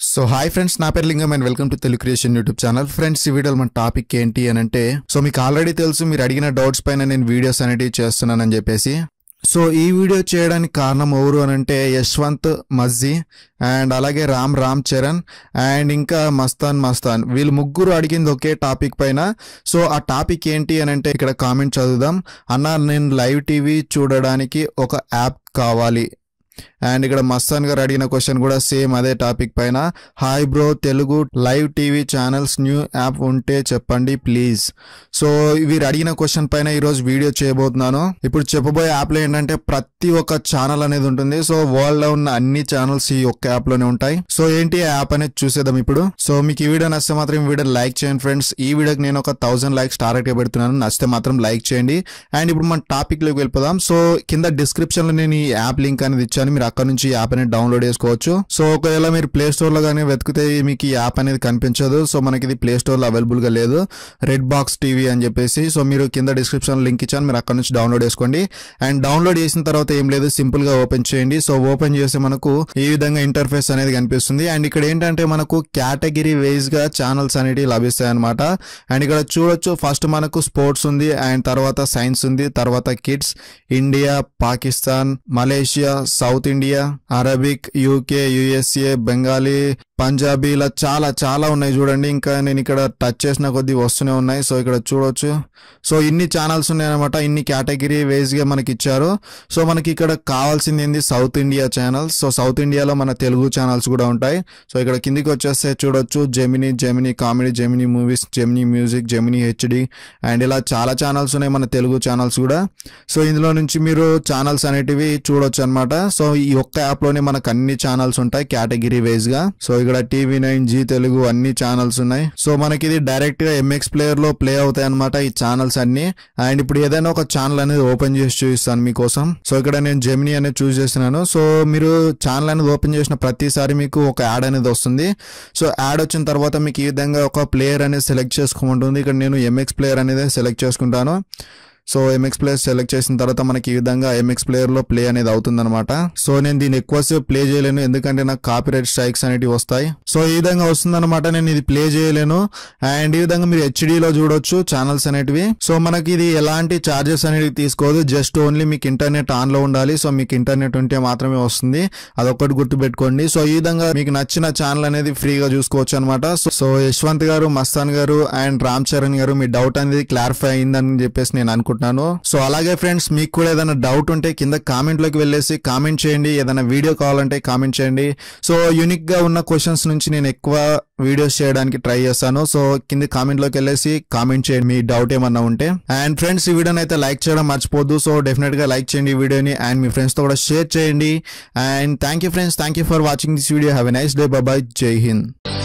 so hi friends నా పేరు Lingam and welcome to Telugu creation YouTube channel friends ఈ వీడియోలో మన టాపిక్ ఏంటి అని అంటే సో మీకు ఆల్రెడీ తెలుసు మీరు అడిగిన డౌట్స్ పైన నేను వీడియోస్ అనేటివి చేస్తున్నానని చెప్పేసి సో ఈ వీడియో చేయడానికి కారణం ఎవరు అని అంటే యశ్వంత్ మజ్జీ అండ్ అలాగే రామ్ రామ్ చరణ్ అండ్ ఇంకా మస్తాన్ మస్తాన్ వీళ్ళు ముగ్గురు అడిగింది ఒకే టాపిక్ పైన సో ఆ టాపిక్ ఏంటి అని అంటే ఇక్కడ కామెంట్ చదువుదాం అన్న నేను లైవ్ టీవీ చూడడానికి ఒక యాప్ కావాలి అండ్ ఇక్కడ మస్తాన్ గారు అడిగిన క్వశ్చన్ కూడా సేమ్ అదే టాపిక్ పైన hi bro Telugu live TV channels new app ఉంటే చెప్పండి ప్లీజ్ సో వీరు అడిగిన క్వశ్చన్ పైన ఈరోజు వీడియో చేయబోతున్నాను ఇప్పుడు చెప్పబోయే యాప్లో ఏంటంటే ప్రతి ఒక్క ఛానల్ అనేది ఉంటుంది సో వరల్డ్ లో ఉన్న అన్ని ఛానల్స్ ఈ ఒక్క యాప్ లోనే ఉంటాయి సో ఏంటి ఆ యాప్ అనేది చూసేద్దాం ఇప్పుడు సో మీకు ఈ వీడియో నచ్చితే మాత్రం ఈ వీడియో లైక్ చేయండి ఫ్రెండ్స్ ఈ వీడియోకి నేను ఒక థౌసండ్ లైక్స్ టార్గెట్ పెడుతున్నాను నచ్చితే మాత్రం లైక్ చేయండి అండ్ ఇప్పుడు మన టాపిక్ లోకి వెళ్ళిపోదాం సో కింద డిస్క్రిప్షన్ లో నేను ఈ యాప్ లింక్ అనేది ఇచ్చాను మీరు అక్కడ నుంచి ఈ యాప్ అనేది డౌన్లోడ్ చేసుకోవచ్చు సో ఒకవేళ మీరు ప్లే స్టోర్ లో కానీ వెతికితే మీకు ఈ యాప్ అనేది కనిపించదు సో మనకి ఇది ప్లే స్టోర్ లో అవైలబుల్ గా లేదు రెడ్ బాక్స్ టీవీ అని చెప్పేసి సో మీరు కింద డిస్క్రిప్షన్ లింక్ ఇచ్చాను మీరు అక్కడ నుంచి డౌన్లోడ్ చేసుకోండి అండ్ డౌన్లోడ్ చేసిన తర్వాత ఏం లేదు సింపుల్ గా ఓపెన్ చేయండి సో ఓపెన్ చేస్తే మనకు ఈ విధంగా ఇంటర్ఫేస్ అనేది కనిపిస్తుంది అండ్ ఇక్కడ ఏంటంటే మనకు కేటగిరీ వైజ్ గా ఛానల్స్ అనేవి లభిస్తాయి అనమాట అండ్ ఇక్కడ చూడొచ్చు ఫస్ట్ మనకు స్పోర్ట్స్ ఉంది అండ్ తర్వాత సైన్స్ ఉంది తర్వాత kids India Pakistan Malaysia south India Arabic UK USA Bengali Punjabi ఇలా చాలా చాలా ఉన్నాయి చూడండి ఇంకా నేను ఇక్కడ టచ్ చేసిన కొద్దీ వస్తూనే ఉన్నాయి సో ఇక్కడ చూడొచ్చు సో ఇన్ని ఛానల్స్ ఉన్నాయన్నమాట ఇన్ని కేటగిరీ వైజ్ గా మనకి ఇచ్చారు సో మనకి ఇక్కడ కావాల్సింది ఏంది south India channels so south ఇండియాలో మన తెలుగు ఛానల్స్ కూడా ఉంటాయి సో ఇక్కడ కిందికి వచ్చేస్తే చూడొచ్చు Gemini Gemini comedy Gemini movies Gemini music Gemini HD and ఇలా చాలా ఛానల్స్ ఉన్నాయి మన తెలుగు ఛానల్స్ కూడా సో ఇందులో నుంచి మీరు ఛానల్స్ అనేటివి చూడొచ్చు అనమాట సో ఈ ఒక్క యాప్ లోనే మనకు అన్ని ఛానల్స్ ఉంటాయి కేటగిరీ వైజ్ గా సో ఇక్కడ టీవీ నైన్ జీ తెలుగు అన్ని ఛానల్స్ ఉన్నాయి సో మనకి ఇది డైరెక్ట్ గా ఎంఎక్స్ ప్లేయర్ లో ప్లే అవుతాయి అనమాట ఈ ఛానల్స్ అన్ని అండ్ ఇప్పుడు ఏదైనా ఒక ఛానల్ అనేది ఓపెన్ చేసి చూపిస్తాను మీకోసం సో ఇక్కడ నేను జెమిని అనేది చూస్ చేస్తున్నాను సో మీరు ఛానల్ అనేది ఓపెన్ చేసిన ప్రతిసారి మీకు ఒక యాడ్ అనేది వస్తుంది సో యాడ్ వచ్చిన తర్వాత మీకు ఈ విధంగా ఒక ప్లేయర్ అనేది సెలెక్ట్ చేసుకోమంటుంది ఇక్కడ నేను ఎంఎక్స్ ప్లేయర్ అనేది సెలెక్ట్ చేసుకుంటాను సో ఎంఎక్స్ ప్లేయర్ సెలెక్ట్ చేసిన తర్వాత మనకి ఈ విధంగా ఎంఎక్స్ ప్లేయర్ లో ప్లే అనేది అవుతుందన్నమాట సో నేను దీన్ని ఎక్కువసేపు ప్లే చేయలేను ఎందుకంటే నాకు కాపీరైట్ స్ట్రైక్స్ అనేవి వస్తాయి సో ఈ విధంగా వస్తుందన్నమాట నేను ఇది ప్లే చేయలేను అండ్ ఈ విధంగా మీరు HD లో చూడొచ్చు ఛానల్స్ అనేటివి సో మనకి ఇది ఎలాంటి చార్జెస్ అనేవి తీసుకోదు జస్ట్ ఓన్లీ మీకు ఇంటర్నెట్ ఆన్ లో ఉండాలి సో మీకు ఇంటర్నెట్ ఉంటే మాత్రమే వస్తుంది అదొక్కటి గుర్తుపెట్టుకోండి సో ఈ విధంగా మీకు నచ్చిన ఛానల్ అనేది ఫ్రీగా చూసుకోవచ్చు అనమాట సో యశ్వంత్ గారు మస్తాన్ గారు అండ్ రామ్ చరణ్ గారు మీ డౌట్ అనేది క్లారిఫై అయిందని చెప్పేసి నేను అనుకుంటున్నాను సో అలాగే ఫ్రెండ్స్ మీకు కూడా ఏదైనా డౌట్ ఉంటే కింద కామెంట్ లోకి వెళ్ళేసి కామెంట్ చేయండి ఏదైనా వీడియో కావాలంటే కామెంట్ చేయండి సో యూనిక్ గా ఉన్న క్వశ్చన్స్ నుంచి నేను ఎక్కువ వీడియోస్ చేయడానికి ట్రై చేస్తాను సో కింద కామెంట్ లోకి వెళ్ళేసి కామెంట్ చేయండి మీ డౌట్ ఏమన్నా ఉంటే అండ్ ఫ్రెండ్స్ ఈ వీడియోని అయితే లైక్ చేయడం మర్చిపోద్దు సో డెఫినెట్ గా లైక్ చేయండి ఈ వీడియోని అండ్ మీ ఫ్రెండ్స్ తో కూడా షేర్ చేయండి and thank you friends thank you for watching this video have a nice day bye Jai Hind